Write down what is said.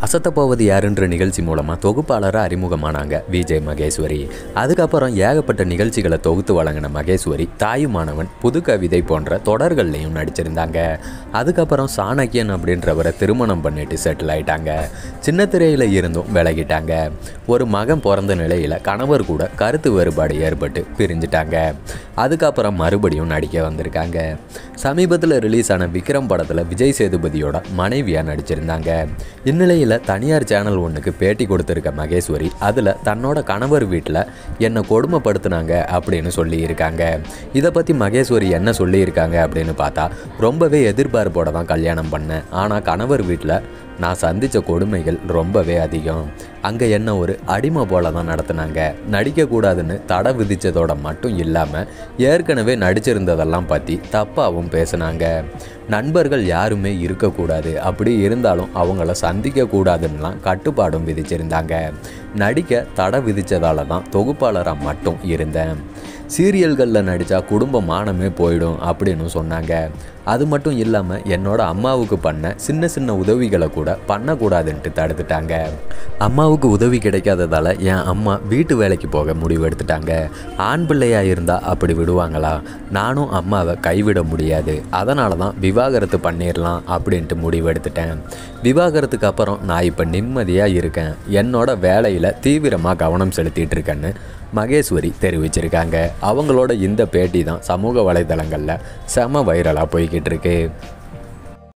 அசத்தப்போவது யாருன்ற நிகழ்ச்சி மூலமாக தொகுப்பாளராக அறிமுகமானாங்க விஜய் மகேஸ்வரி அதுக்கப்புறம் ஏகப்பட்ட நிகழ்ச்சிகளை தொகுத்து வழங்கின மகேஸ்வரி தாயுமானவன் புது கவிதை போன்ற தொடர்கள்லையும் நடிச்சிருந்தாங்க அதுக்கப்புறம் சாணக்கியன் அப்படின்றவரை திருமணம் பண்ணிட்டு செட்டில் ஆயிட்டாங்க சின்ன திரையில் இருந்தும் விலகிட்டாங்க ஒரு மகன் பிறந்த நிலையில் கணவர் கூட கருத்து வேறுபாடு ஏற்பட்டு பிரிஞ்சிட்டாங்க அதுக்கப்புறம் மறுபடியும் நடிக்க வந்திருக்காங்க சமீபத்தில் ரிலீஸ் ஆன விக்ரம் படத்தில் விஜய் சேதுபதியோட மனைவியாக நடிச்சிருந்தாங்க இந்நிலையில் தனியார் சேனல் ஒன்றுக்கு பேட்டி கொடுத்துருக்க மகேஸ்வரி அதில் தன்னோட கணவர் வீட்டில் என்னை கொடுமைப்படுத்துனாங்க அப்படின்னு சொல்லியிருக்காங்க இதை பற்றி மகேஸ்வரி என்ன சொல்லியிருக்காங்க அப்படின்னு பார்த்தா ரொம்பவே எதிர்பார்ப்போட தான் கல்யாணம் பண்ணேன் ஆனால் கணவர் வீட்டில் நான் சந்தித்த கொடுமைகள் ரொம்பவே அதிகம் அங்கே என்ன ஒரு அடிமை போல தான் நடத்துனாங்க நடிக்கக்கூடாதுன்னு தடை விதித்ததோட மட்டும் இல்லாமல் ஏற்கனவே நடிச்சிருந்ததெல்லாம் பற்றி தப்பாகவும் பேசுனாங்க நண்பர்கள் யாருமே இருக்கக்கூடாது அப்படி இருந்தாலும் அவங்கள சந்திக்கக்கூடாதுன்னெலாம் கட்டுப்பாடும் விதிச்சிருந்தாங்க நடிக்க தடை விதித்ததால தான் தொகுப்பாளராக மட்டும் இருந்தேன் சீரியல்களில் நடித்தா குடும்ப மானமே போயிடும் அப்படின்னு சொன்னாங்க அது மட்டும் இல்லாமல் என்னோட அம்மாவுக்கு பண்ண சின்ன சின்ன உதவிகளை கூட பண்ணக்கூடாதுன்ட்டு தடுத்துட்டாங்க அம்மாவுக்கு உதவி கிடைக்காததால் என் அம்மா வீட்டு வேலைக்கு போக முடிவெடுத்துட்டாங்க ஆண் பிள்ளையாக இருந்தால் அப்படி விடுவாங்களா நானும் அம்மாவை கைவிட முடியாது அதனால தான் விவாகரத்து பண்ணிடலாம் அப்படின்ட்டு முடிவெடுத்துட்டேன் விவாகரத்துக்கு அப்புறம் நான் இப்போ நிம்மதியாக இருக்கேன் என்னோட வேலையில் தீவிரமாக கவனம் செலுத்திட்டு இருக்கேன்னு மகேஸ்வரி தெரிவிச்சிருக்காங்க அவங்களோட இந்த பேட்டி தான் சமூக வலைதளங்களில் செம வைரலாக போய்கிட்டு இருக்கு